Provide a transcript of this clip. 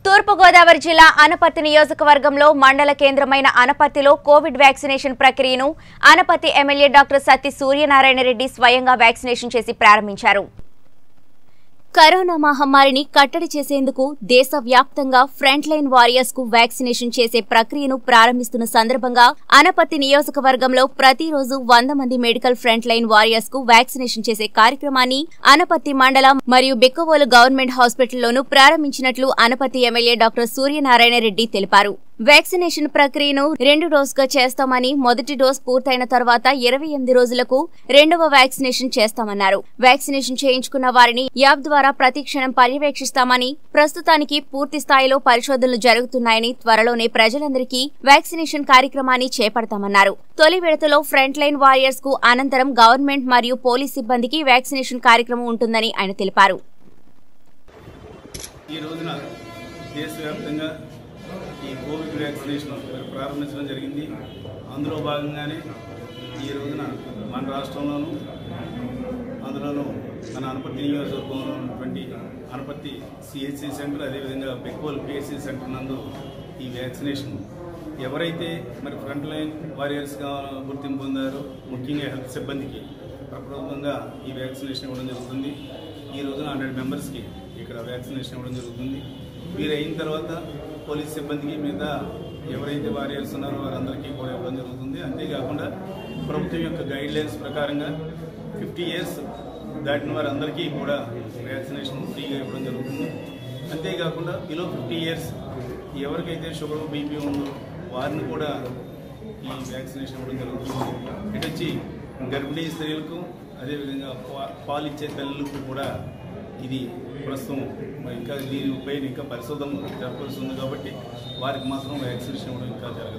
తూర్పుగోదావరి జిల్లా అనపత్తి నియోజకవర్గంలో మండల కేంద్రమైన అనపత్తిలో కోవిడ్ వ్యాక్సినేషన్ ప్రక్రియను అనపత్తి ఎమ్మెల్యే డాక్టర్ సత్తి సూర్యనారాయణ రెడ్డి స్వయంగా వ్యాక్సినేషన్ చేసి ప్రారంభించారు కరోనా మహమ్మారిని కట్టడి చేసేందుకు దేశవ్యాప్తంగా ఫ్రంట్ లైన్ వారియర్స్ కు వ్యాక్సినేషన్ చేసే ప్రక్రియను ప్రారంభిస్తున్న సందర్భంగా అనపత్తి నియోజకవర్గంలో ప్రతిరోజు వంద మంది మెడికల్ ఫ్రంట్ లైన్ వారియర్స్ కు వ్యాక్సినేషన్ చేసే కార్యక్రమాన్ని అనపత్తి మండలం మరియు బిక్కవోలు గవర్నమెంట్ హాస్పిటల్లోనూ ప్రారంభించినట్లు అనపత్తి ఎమ్మెల్యే డాక్టర్ సూర్యనారాయణ రెడ్డి తెలిపారు వ్యాక్సినేషన్ ప్రక్రియను రెండు డోస్గా చేస్తామని మొదటి డోస్ పూర్తయిన తర్వాత ఇరవై ఎనిమిది రోజులకు రెండవ వ్యాక్సినేషన్ చేస్తామన్నారు వ్యాక్సినేషన్ చేయించుకున్న వారిని యాప్ ద్వారా ప్రతి క్షణం పర్యవేక్షిస్తామని ప్రస్తుతానికి పూర్తి స్థాయిలో పరిశోధనలు జరుగుతున్నాయని త్వరలోనే ప్రజలందరికీ వ్యాక్సినేషన్ కార్యక్రమాన్ని చేపడతామన్నారు తొలి విడతలో ఫ్రంట్ లైన్ వారియర్స్ కు అనంతరం గవర్నమెంట్ మరియు పోలీస్ సిబ్బందికి వ్యాక్సినేషన్ కార్యక్రమం ఉంటుందని ఆయన తెలిపారు ఈ రోజున దేశవ్యాప్తంగా ఈ కోవిడ్ వ్యాక్సినేషన్ మరి ప్రారంభించడం జరిగింది అందులో భాగంగానే ఈ రోజున మన రాష్ట్రంలోనూ అందులోనూ మన అనపత్తి నియోజకవర్గంలో ఉన్నటువంటి అనపత్తి సిహెచ్సి సెంటర్ అదేవిధంగా బెక్కోల్ పిహెచ్సి సెంటర్ నందు ఈ వ్యాక్సినేషన్ ఎవరైతే మరి ఫ్రంట్ లైన్ వారియర్స్గా గుర్తింపు పొందారో ముఖ్యంగా హెల్త్ సిబ్బందికి ప్రప్రథమంగా ఈ వ్యాక్సినేషన్ ఇవ్వడం జరుగుతుంది ఈ రోజున హండ్రెడ్ మెంబర్స్కి ఇక్కడ వ్యాక్సినేషన్ ఇవ్వడం జరుగుతుంది వీరు అయిన తర్వాత పోలీస్ సిబ్బందికి మీద ఎవరైతే వారియర్స్ ఉన్నారో వారందరికీ కూడా ఇవ్వడం జరుగుతుంది అంతేకాకుండా ప్రభుత్వం యొక్క గైడ్ లైన్స్ ప్రకారంగా ఫిఫ్టీ ఇయర్స్ దాటిన వారందరికీ కూడా వ్యాక్సినేషన్ ఫ్రీగా ఇవ్వడం జరుగుతుంది అంతేకాకుండా బిలో ఫిఫ్టీ ఇయర్స్ ఎవరికైతే షుగర్ బీపీ ఉందో వారిని కూడా ఈ వ్యాక్సినేషన్ ఇవ్వడం జరుగుతుంది ఇటు వచ్చి గర్భిణీ స్త్రీలకు అదేవిధంగా పా- పాలిచ్చే తల్లులకు కూడా ఇది ప్రస్తుతం మరి ఇంకా దీనిపైన ఇంకా పరిశోధన జరపాల్సి ఉంది కాబట్టి వారికి మాత్రం వ్యాక్సినేషన్ ఇవ్వడం ఇంకా జరగదు